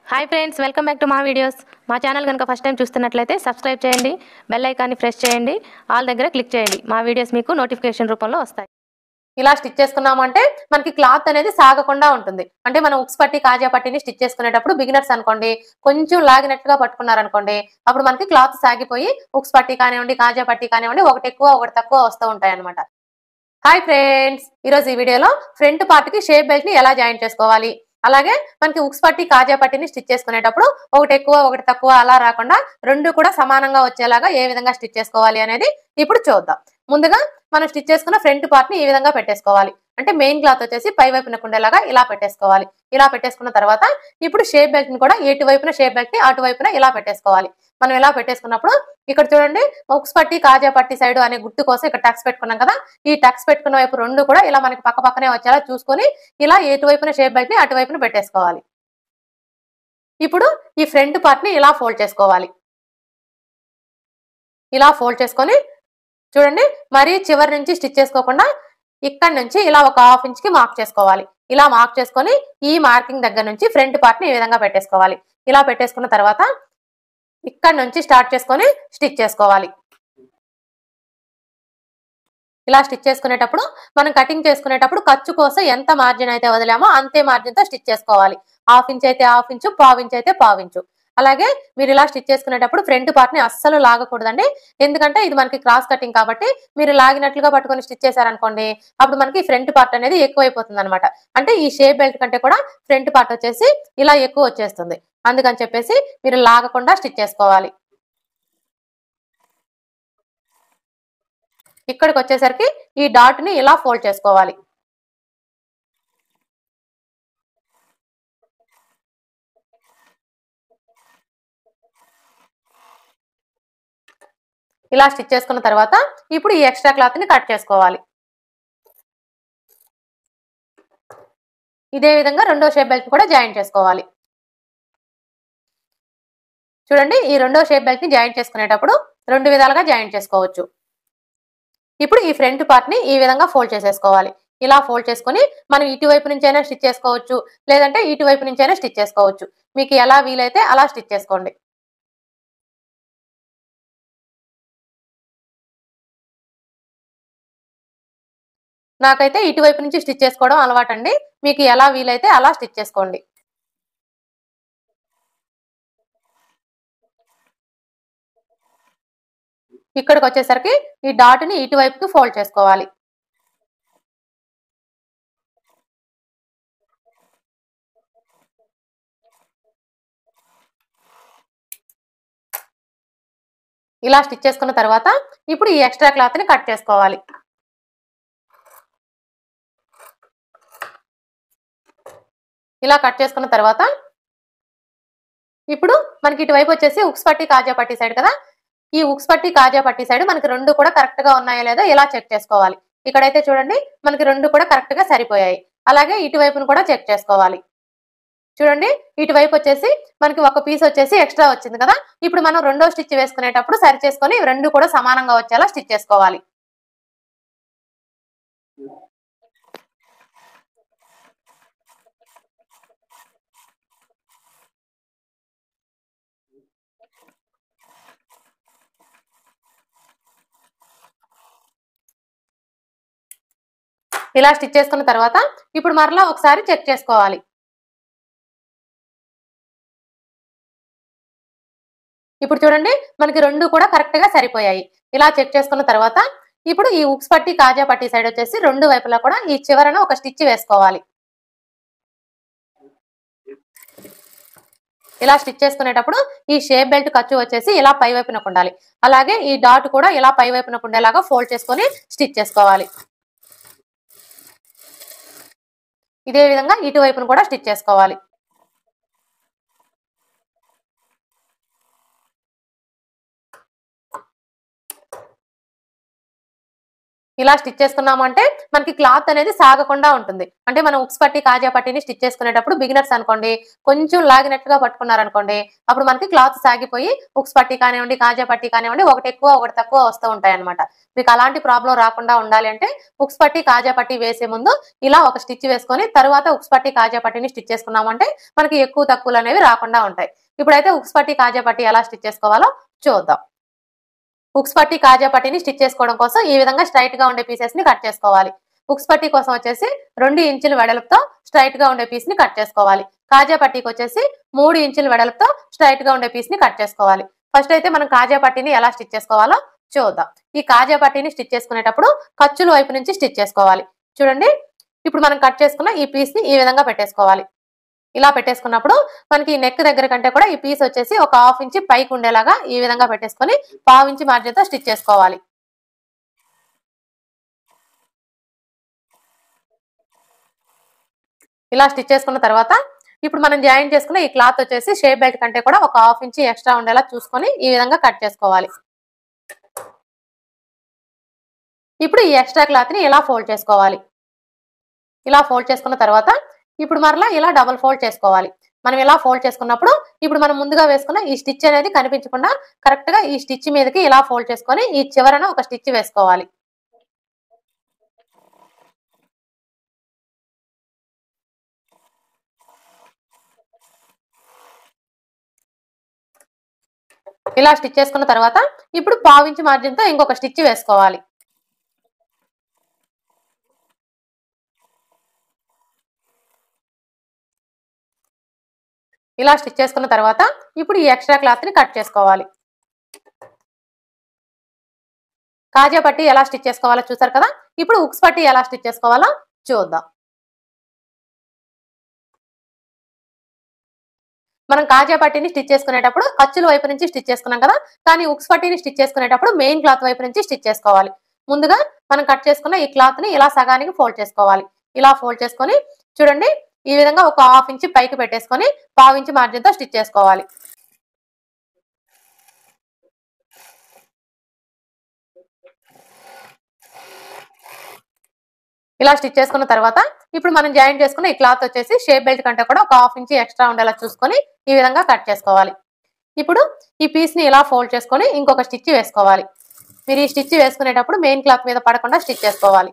hi friends welcome back to మా videos మా channel కనుక ఫస్ట్ టైం చూస్తున్నట్లయితే సబ్స్క్రైబ్ చేయండి బెల్ ఐకాన్ని ప్రెస్ చేయండి ఆల్ దగ్గర క్లిక్ చేయండి మా వీడియోస్ మీకు నోటిఫికేషన్ రూపంలో వస్తాయి ఇలా స్టిచ్ చేసుకున్నామంటే మనకి క్లాత్ అనేది సాగకుండా ఉంటుంది అంటే మనం ఉక్స్ పట్టి కాజా పట్టిని స్టిచ్ చేసుకునేటప్పుడు బిగినర్స్ అనుకోండి కొంచెం లాగినట్టుగా పట్టుకున్నారనుకోండి అప్పుడు మనకి క్లాత్ సాగిపోయి ఉక్స్ పట్టి కానివ్వండి కాజా పట్టి కానివ్వండి ఒకటి ఎక్కువ ఒకటి తక్కువ వస్తూ ఉంటాయి అనమాట హాయ్ ఫ్రెండ్స్ ఈరోజు ఈ వీడియోలో ఫ్రంట్ పార్ట్ కి షేప్ బెల్ట్ ని ఎలా జాయిన్ చేసుకోవాలి అలాగే మనకి ఉక్స్ పట్టి కాజా పట్టిని స్టిచ్ చేసుకునేటప్పుడు ఒకటి ఎక్కువ ఒకటి తక్కువ అలా రాకుండా రెండు కూడా సమానంగా వచ్చేలాగా ఏ విధంగా స్టిచ్ చేసుకోవాలి అనేది ఇప్పుడు చూద్దాం ముందుగా మనం స్టిచ్ చేసుకున్న ఫ్రంట్ పార్ట్ ని ఈ విధంగా పెట్టేసుకోవాలి అంటే మెయిన్ క్లాత్ వచ్చేసి పై వైపున ఉండేలాగా ఇలా పెట్టేసుకోవాలి ఇలా పెట్టేసుకున్న తర్వాత ఇప్పుడు షేప్ బెల్ట్ ని కూడా ఎటు వైపున షేప్ బెల్ట్ ని అటువైపున ఇలా పెట్టేసుకోవాలి మనం ఇలా పెట్టేసుకున్నప్పుడు ఇక్కడ చూడండి ఉక్స్ పట్టి కాజా పట్టి సైడ్ అనే గుర్తు కోసం ఇక్కడ టక్స్ పెట్టుకున్నాం కదా ఈ టక్స్ పెట్టుకున్న వైపు రెండు కూడా ఇలా మనకి పక్క పక్కనే వచ్చేలా చూసుకొని ఇలా ఎటువైపున షేప్ బెల్ట్ ని అటువైపున పెట్టేసుకోవాలి ఇప్పుడు ఈ ఫ్రంట్ పార్ట్ ని ఇలా ఫోల్డ్ చేసుకోవాలి ఇలా ఫోల్డ్ చేసుకొని చూడండి మరీ చివరి నుంచి స్టిచ్ చేసుకోకుండా ఇక్కడ నుంచి ఇలా ఒక హాఫ్ ఇంచ్ కి మార్క్ చేసుకోవాలి ఇలా మార్క్ చేసుకొని ఈ మార్కింగ్ దగ్గర నుంచి ఫ్రంట్ పార్ట్ ని ఈ విధంగా పెట్టేసుకోవాలి ఇలా పెట్టేసుకున్న తర్వాత ఇక్కడ నుంచి స్టార్ట్ చేసుకొని స్టిచ్ చేసుకోవాలి ఇలా స్టిచ్ చేసుకునేటప్పుడు మనం కటింగ్ చేసుకునేటప్పుడు ఖర్చు కోసం ఎంత మార్జిన్ అయితే వదిలామో అంతే మార్జిన్ తో స్టిచ్ చేసుకోవాలి హాఫ్ ఇంచ్ అయితే హాఫ్ ఇంచు పావు ఇంచ్ అయితే పావు ఇంచు అలాగే మీరు ఇలా స్టిచ్ చేసుకునేటప్పుడు ఫ్రంట్ పార్ట్ ని అస్సలు లాగకూడదండి ఎందుకంటే ఇది మనకి క్రాస్ కటింగ్ కాబట్టి మీరు లాగినట్లుగా పట్టుకొని స్టిచ్ చేశారనుకోండి అప్పుడు మనకి ఫ్రంట్ పార్ట్ అనేది ఎక్కువైపోతుంది అనమాట అంటే ఈ షేప్ బెల్ట్ కంటే కూడా ఫ్రంట్ పార్ట్ వచ్చేసి ఇలా ఎక్కువ వచ్చేస్తుంది అందుకని చెప్పేసి మీరు లాగకుండా స్టిచ్ చేసుకోవాలి ఇక్కడికి వచ్చేసరికి ఈ డాట్ ని ఇలా ఫోల్డ్ చేసుకోవాలి ఇలా స్టిచ్ చేసుకున్న తర్వాత ఇప్పుడు ఈ ఎక్స్ట్రా క్లాత్ ని కట్ చేసుకోవాలి ఇదే విధంగా రెండో షేప్ బెల్ట్ కూడా జాయిన్ చేసుకోవాలి చూడండి ఈ రెండో షేప్ బెల్ట్ ని జాయిన్ చేసుకునేటప్పుడు రెండు విధాలుగా జాయిన్ చేసుకోవచ్చు ఇప్పుడు ఈ ఫ్రంట్ పార్ట్ ని ఈ విధంగా ఫోల్డ్ చేసేసుకోవాలి ఇలా ఫోల్డ్ చేసుకొని మనం ఇటువైపు నుంచి అయినా స్టిచ్ చేసుకోవచ్చు లేదంటే ఇటువైపు నుంచి అయినా స్టిచ్ చేసుకోవచ్చు మీకు ఎలా వీలైతే అలా స్టిచ్ చేసుకోండి నాకైతే ఇటువైపు నుంచి స్టిచ్ చేసుకోవడం అలవాటండి మీకు ఎలా వీలైతే అలా స్టిచ్ చేసుకోండి ఇక్కడికి వచ్చేసరికి ఈ డాట్ ని ఇటువైపుకి ఫోల్డ్ చేసుకోవాలి ఇలా స్టిచ్ చేసుకున్న తర్వాత ఇప్పుడు ఈ ఎక్స్ట్రా క్లాత్ ని కట్ చేసుకోవాలి ఇలా కట్ చేసుకున్న తర్వాత ఇప్పుడు మనకి ఇటువైపు వచ్చేసి ఉక్స్ పట్టి కాజా పట్టి సైడ్ కదా ఈ ఉక్స్ పట్టి కాజా పట్టి సైడ్ మనకి రెండు కూడా కరెక్ట్ గా ఉన్నాయో లేదో ఇలా చెక్ చేసుకోవాలి ఇక్కడైతే చూడండి మనకి రెండు కూడా కరెక్ట్ గా సరిపోయాయి అలాగే ఇటువైపును కూడా చెక్ చేసుకోవాలి చూడండి ఇటువైపు వచ్చేసి మనకి ఒక పీస్ వచ్చేసి ఎక్స్ట్రా వచ్చింది కదా ఇప్పుడు మనం రెండో స్టిచ్ వేసుకునేటప్పుడు సరి చేసుకొని రెండు కూడా సమానంగా వచ్చేలా స్టిచ్ చేసుకోవాలి ఇలా స్టిచ్ చేసుకున్న తర్వాత ఇప్పుడు మరలా ఒకసారి చెక్ చేసుకోవాలి ఇప్పుడు చూడండి మనకి రెండు కూడా కరెక్ట్ గా సరిపోయాయి ఇలా చెక్ చేసుకున్న తర్వాత ఇప్పుడు ఈ ఉక్స్ పట్టి కాజా పట్టి సైడ్ వచ్చేసి రెండు వైపులా కూడా ఈ చివరన ఒక స్టిచ్ వేసుకోవాలి ఇలా స్టిచ్ చేసుకునేటప్పుడు ఈ షేప్ బెల్ట్ ఖర్చు వచ్చేసి ఇలా పై వైపున ఉండాలి అలాగే ఈ డాట్ కూడా ఇలా పై వైపున ఉండేలాగా ఫోల్డ్ చేసుకొని స్టిచ్ చేసుకోవాలి ఇదే విధంగా ఇటువైపును కూడా స్టిచ్ చేసుకోవాలి ఇలా స్టిచ్ చేసుకున్నామంటే మనకి క్లాత్ అనేది సాగకుండా ఉంటుంది అంటే మనం ఉక్స్ పట్టి కాజా పట్టిని స్టిచ్ చేసుకునేటప్పుడు బిగినర్స్ అనుకోండి కొంచెం లాగినట్టుగా పట్టుకున్నారనుకోండి అప్పుడు మనకి క్లాత్ సాగిపోయి ఉక్స్ పట్టి కానివ్వండి కాజా పట్టి కానివ్వండి ఒకటి ఎక్కువ ఒకటి తక్కువ వస్తూ ఉంటాయి అనమాట మీకు అలాంటి ప్రాబ్లం రాకుండా ఉండాలి అంటే ఉక్స్ పట్టి కాజా పట్టి వేసే ముందు ఇలా ఒక స్టిచ్ వేసుకొని తర్వాత ఉక్స్ పట్టి కాజా పట్టిని స్టిచ్ చేసుకున్నామంటే మనకి ఎక్కువ తక్కువలు అనేవి రాకుండా ఉంటాయి ఇప్పుడైతే ఉక్స్ పట్టి కాజా పట్టి ఎలా స్టిచ్ చేసుకోవాలో చూద్దాం ఉక్స్ పట్టి కాజా పట్టిని స్టిచ్ చేసుకోవడం కోసం ఈ విధంగా స్ట్రైట్ గా ఉండే పీసెస్ ని కట్ చేసుకోవాలి ఉక్స్ పట్టి కోసం వచ్చేసి రెండు ఇంచుల వెడల్పుతో స్ట్రైట్ గా ఉండే పీస్ ని కట్ చేసుకోవాలి కాజా పట్టీకి వచ్చేసి మూడు ఇంచుల వెడల్పుతో స్ట్రైట్ గా ఉండే పీస్ ని కట్ చేసుకోవాలి ఫస్ట్ అయితే మనం కాజా పట్టీని ఎలా స్టిచ్ చేసుకోవాలో చూద్దాం ఈ కాజా పట్టీని స్టిచ్ చేసుకునేటప్పుడు ఖర్చుల వైపు నుంచి స్టిచ్ చేసుకోవాలి చూడండి ఇప్పుడు మనం కట్ చేసుకున్న ఈ పీస్ ని ఈ విధంగా పెట్టేసుకోవాలి ఇలా పెట్టేసుకున్నప్పుడు మనకి ఈ నెక్ దగ్గర కంటే కూడా ఈ పీస్ వచ్చేసి ఒక హాఫ్ ఇంచి పైకి ఉండేలాగా ఈ విధంగా పెట్టేసుకొని పావు ఇంచి మార్జిన్తో స్టిచ్ చేసుకోవాలి ఇలా స్టిచ్ చేసుకున్న తర్వాత ఇప్పుడు మనం జాయిన్ చేసుకున్న ఈ క్లాత్ వచ్చేసి షేప్ బెల్ట్ కంటే కూడా ఒక హాఫ్ ఇంచి ఎక్స్ట్రా ఉండేలా చూసుకొని ఈ విధంగా కట్ చేసుకోవాలి ఇప్పుడు ఈ ఎక్స్ట్రా క్లాత్ ని ఇలా ఫోల్డ్ చేసుకోవాలి ఇలా ఫోల్డ్ చేసుకున్న తర్వాత ఇప్పుడు మరలా ఇలా డబుల్ ఫోల్డ్ చేసుకోవాలి మనం ఇలా ఫోల్డ్ చేసుకున్నప్పుడు ఇప్పుడు మనం ముందుగా వేసుకున్న ఈ స్టిచ్ అనేది కనిపించకుండా కరెక్ట్ గా ఈ స్టిచ్ మీదకి ఇలా ఫోల్డ్ చేసుకొని ఈ చివరన ఒక స్టిచ్ వేసుకోవాలి ఇలా స్టిచ్ చేసుకున్న తర్వాత ఇప్పుడు పావించి మార్జిన్ తో ఇంకొక స్టిచ్ వేసుకోవాలి ఇలా స్టిచ్ చేసుకున్న తర్వాత ఇప్పుడు ఈ ఎక్స్ట్రా క్లాత్ ని కట్ చేసుకోవాలి కాజా పట్టి ఎలా స్టిచ్ చేసుకోవాలో చూసారు కదా ఇప్పుడు ఉక్స్ పట్టి ఎలా స్టిచ్ చేసుకోవాలో చూద్దాం మనం కాజా పట్టీని స్టిచ్ చేసుకునేటప్పుడు ఖర్చుల వైపు నుంచి స్టిచ్ చేసుకున్నాం కదా కానీ ఉక్స్ పట్టీని స్టిచ్ చేసుకునేటప్పుడు మెయిన్ క్లాత్ వైపు నుంచి స్టిచ్ చేసుకోవాలి ముందుగా మనం కట్ చేసుకున్న ఈ క్లాత్ ని ఇలా సగానికి ఫోల్డ్ చేసుకోవాలి ఇలా ఫోల్డ్ చేసుకొని చూడండి ఈ విధంగా ఒక హాఫ్ ఇంచ్ పైకి పెట్టేసుకొని పావు ఇంచ్ మార్జిన్ తో స్టిచ్ చేసుకోవాలి ఇలా స్టిచ్ చేసుకున్న తర్వాత ఇప్పుడు మనం జాయిన్ చేసుకున్న ఈ క్లాత్ వచ్చేసి షేప్ బెల్ట్ కంటే కూడా ఒక హాఫ్ ఇంచ్ ఎక్స్ట్రా ఉండేలా చూసుకొని ఈ విధంగా కట్ చేసుకోవాలి ఇప్పుడు ఈ పీస్ ని ఇలా ఫోల్డ్ చేసుకొని ఇంకొక స్టిచ్ వేసుకోవాలి మీరు ఈ స్టిచ్ వేసుకునేటప్పుడు మెయిన్ క్లాత్ మీద పడకుండా స్టిచ్ చేసుకోవాలి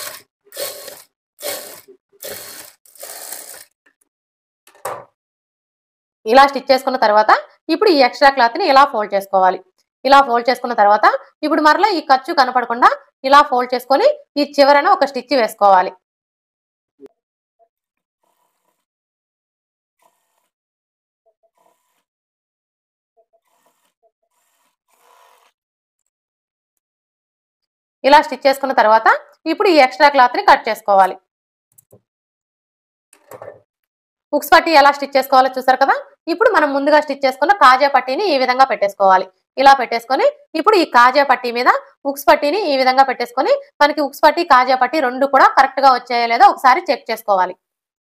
ఇలా స్టిచ్ చేసుకున్న తర్వాత ఇప్పుడు ఈ ఎక్స్ట్రా క్లాత్ ని ఇలా ఫోల్డ్ చేసుకోవాలి ఇలా ఫోల్డ్ చేసుకున్న తర్వాత ఇప్పుడు మరలా ఈ ఖర్చు కనపడకుండా ఇలా ఫోల్డ్ చేసుకొని ఈ చివరన ఒక స్టిచ్ వేసుకోవాలి ఇలా స్టిచ్ చేసుకున్న తర్వాత ఇప్పుడు ఈ ఎక్స్ట్రా క్లాత్ ని కట్ చేసుకోవాలి హుక్స్ పట్టి ఎలా స్టిచ్ చేసుకోవాలో చూసారు కదా ఇప్పుడు మనం ముందుగా స్టిచ్ చేసుకున్న కాజా పట్టీని ఈ విధంగా పెట్టేసుకోవాలి ఇలా పెట్టేసుకొని ఇప్పుడు ఈ కాజా పట్టీ మీద ఉక్స్ పట్టీని ఈ విధంగా పెట్టేసుకొని మనకి ఉక్స్ పట్టి కాజా పట్టి రెండు కూడా కరెక్ట్ గా వచ్చాయో లేదో ఒకసారి చెక్ చేసుకోవాలి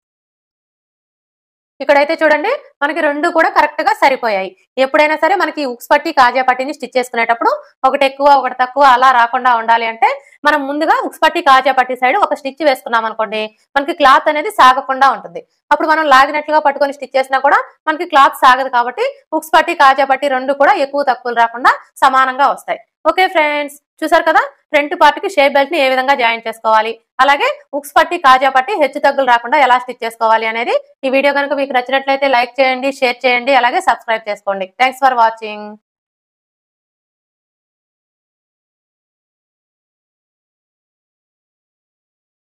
ఇక్కడైతే చూడండి మనకి రెండు కూడా కరెక్ట్ గా సరిపోయాయి ఎప్పుడైనా సరే మనకి ఉక్స్ పట్టి కాజా పట్టిని స్టిచ్ చేసుకునేటప్పుడు ఒకటి ఎక్కువ ఒకటి తక్కువ అలా రాకుండా ఉండాలి అంటే మనం ముందుగా ఉక్స్ పట్టి కాజా పట్టి సైడ్ ఒక స్టిచ్ వేసుకున్నాం అనుకోండి మనకి క్లాత్ అనేది సాగకుండా ఉంటుంది అప్పుడు మనం లాగినట్లుగా పట్టుకొని స్టిచ్ చేసినా కూడా మనకి క్లాత్ సాగదు కాబట్టి ఉక్స్ పట్టి కాజా పట్టి రెండు కూడా ఎక్కువ తక్కువలు రాకుండా సమానంగా వస్తాయి ఓకే ఫ్రెండ్స్ చూసారు కదా ఫ్రంట్ పార్ట్ కి షేప్ బెల్ట్ ని ఏ విధంగా జాయిన్ చేసుకోవాలి అలాగే ఉక్స్ పట్టి కాజా పట్టి హెచ్చు తగ్గులు రాకుండా ఎలా స్టిచ్ చేసుకోవాలి అనేది ఈ వీడియో కనుక మీకు నచ్చినట్లయితే లైక్ చేయండి షేర్ చేయండి అలాగే సబ్స్క్రైబ్ చేసుకోండి థ్యాంక్స్ ఫర్ వాచింగ్